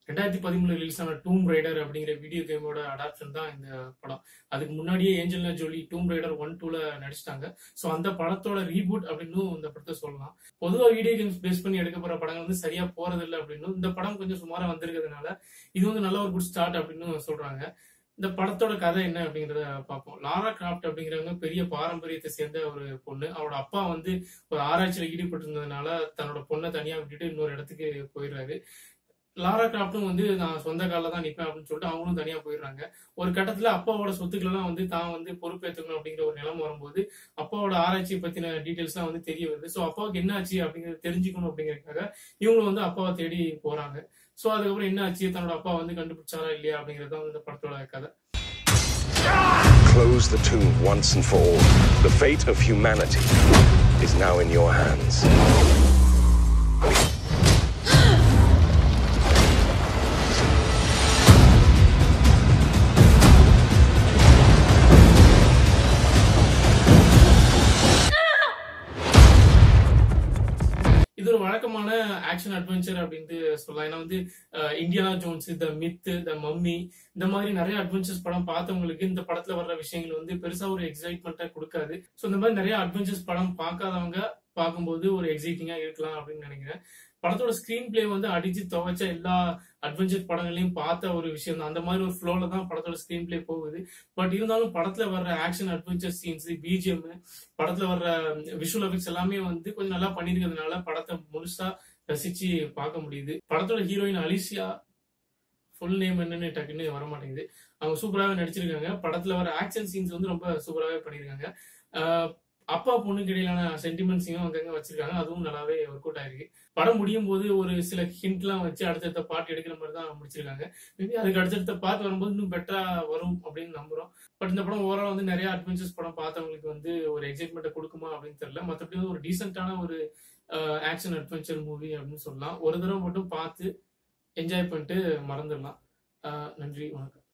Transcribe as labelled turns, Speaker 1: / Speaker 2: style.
Speaker 1: ரெண்டாயிரத்தி பதிமூணு ரிலீஸ் ஆன டூம் ரைடர் அப்படிங்கிற வீடியோ கேமோட அடாப்ஷன் தான் இந்த படம் அதுக்கு முன்னாடியே ஏஞ்சல்னா ஜோலி டூம் ரைடர் ஒன் டூல நடிச்சிட்டாங்க ஸோ அந்த படத்தோட ரீபூட் அப்படின்னு இந்த படத்தை சொல்லலாம் பொதுவாக வீடியோ கேம்ஸ் பேஸ் பண்ணி எடுக்கப்படுற படங்கள் வந்து சரியா போறதில்லை அப்படின்னு இந்த படம் கொஞ்சம் சுமாரா வந்திருக்கிறதுனால இது வந்து நல்ல ஒரு குட் ஸ்டார்ட் அப்படின்னு சொல்றாங்க இந்த படத்தோட கதை என்ன அப்படிங்கறத பார்ப்போம் லாரா கிராஃப்ட் அப்படிங்கிறவங்க பெரிய பாரம்பரியத்தை சேர்ந்த ஒரு பொண்ணு அவரோட அப்பா வந்து ஒரு ஆராய்ச்சியில ஈடுபட்டு இருந்ததுனால தன்னோட பொண்ணை தனியா விட்டுட்டு இன்னொரு இடத்துக்கு போயிடுறாரு லாரா கிராஃப்டும் வந்து நான் சொந்த காலில் தான் நிற்பேன் அப்படின்னு சொல்லிட்டு அவங்களும் தனியா போயிடுறாங்க ஒரு கட்டத்துல அப்பாவோட சொத்துக்கள் எல்லாம் வந்து தான் வந்து பொறுப்பேற்றுக்கணும் அப்படிங்கிற ஒரு நிலைமை வரும்போது அப்பாவோட ஆராய்ச்சி பத்தின டீட்டெயில்ஸ் எல்லாம் வந்து தெரிய வருது ஸோ அப்பாவுக்கு என்ன ஆச்சு அப்படிங்கறத தெரிஞ்சுக்கணும் அப்படிங்கறதுக்காக இவங்களும் வந்து அப்பாவை தேடி போறாங்க ஸோ அதுக்கப்புறம் என்ன ஆச்சு தன்னோட அப்பா வந்து கண்டுபிடிச்சாரா இல்லையா அப்படிங்கிறது தான் இந்த படத்தோட கதை
Speaker 2: Close the tomb once and for all. The fate of humanity is now in your hands.
Speaker 1: இது ஒரு வழக்கமான ஆக்ஷன் அட்வென்ச்சர் அப்படின்ட்டு சொல்லலாம் ஏன்னா வந்து அஹ், Indiana Jones the myth the mummy இந்த மாதிரி நிறைய அட்வென்ச்சர்ஸ் படம் பார்த்தவங்களுக்கு இந்த படத்துல வர்ற விஷயங்கள் வந்து பெருசா ஒரு எக்ஸைட்மெண்ட்டா கொடுக்காது ஸோ இந்த மாதிரி நிறைய அட்வென்ச்சர்ஸ் படம் பார்க்காதவங்க பார்க்கும்போது ஒரு எக்ஸைட்டிங்கா இருக்கலாம் அப்படின்னு நினைக்கிறேன் படத்தோட ஸ்கிரீன் பிளே வந்து அடிச்சு துவைச்ச எல்லா அட்வென்ச்சர் படங்களையும் பார்த்த ஒரு விஷயம் தான் அந்த மாதிரி ஒரு ஃப்ளோல தான் படத்தோட ஸ்கிரீன் பிளே போகுது பட் இருந்தாலும் படத்துல வர்ற ஆக்ஷன் அட்வென்ச்சர் சீன்ஸ் பிஜிஎம் படத்துல வர்ற விஷுவல் எஃபெக்ட்ஸ் எல்லாமே வந்து கொஞ்சம் நல்லா பண்ணிருக்கிறதுனால படத்தை முழுசா ரசிச்சு பார்க்க முடியுது படத்தோட ஹீரோயின் அலிசியா ஃபுல் நேம் என்னன்னு டக்குன்னு வர மாட்டேங்குது அவங்க சூப்பராகவே நடிச்சிருக்காங்க படத்துல வர ஆக்ஷன் சீன்ஸ் வந்து ரொம்ப சூப்பராகவே பண்ணியிருக்காங்க ஆஹ் அப்பா பொண்ணுக்கு இடையிலான சென்டிமெண்ட்ஸையும் அங்கங்க வச்சிருக்காங்க அதுவும் நல்லாவே ஒர்க் அவுட் ஆயிருக்கு படம் முடியும் போது ஒரு சில ஹிண்ட்லாம் வச்சு அடுத்தடுத்த பாட்டு எடுக்கிற மாதிரி தான் முடிச்சிருக்காங்க மேபி அதுக்கு அடுத்தடுத்த பாட்டு வரும்போது இன்னும் பெட்டரா வரும் அப்படின்னு நம்புறோம் பட் இந்த படம் ஓவரால் வந்து நிறைய அட்வென்ச்சர்ஸ் படம் பார்த்தவங்களுக்கு வந்து ஒரு எக்ஸைட்மெண்ட்டை கொடுக்குமா அப்படின்னு தெரியல மற்றபடி வந்து ஒரு டீசென்டான ஒரு ஆக்ஷன் அட்வென்ச்சர் மூவி அப்படின்னு சொல்லலாம் ஒரு தடவை மட்டும் பார்த்து என்ஜாய் பண்ணிட்டு மறந்துடலாம் ஆஹ் நன்றி வணக்கம்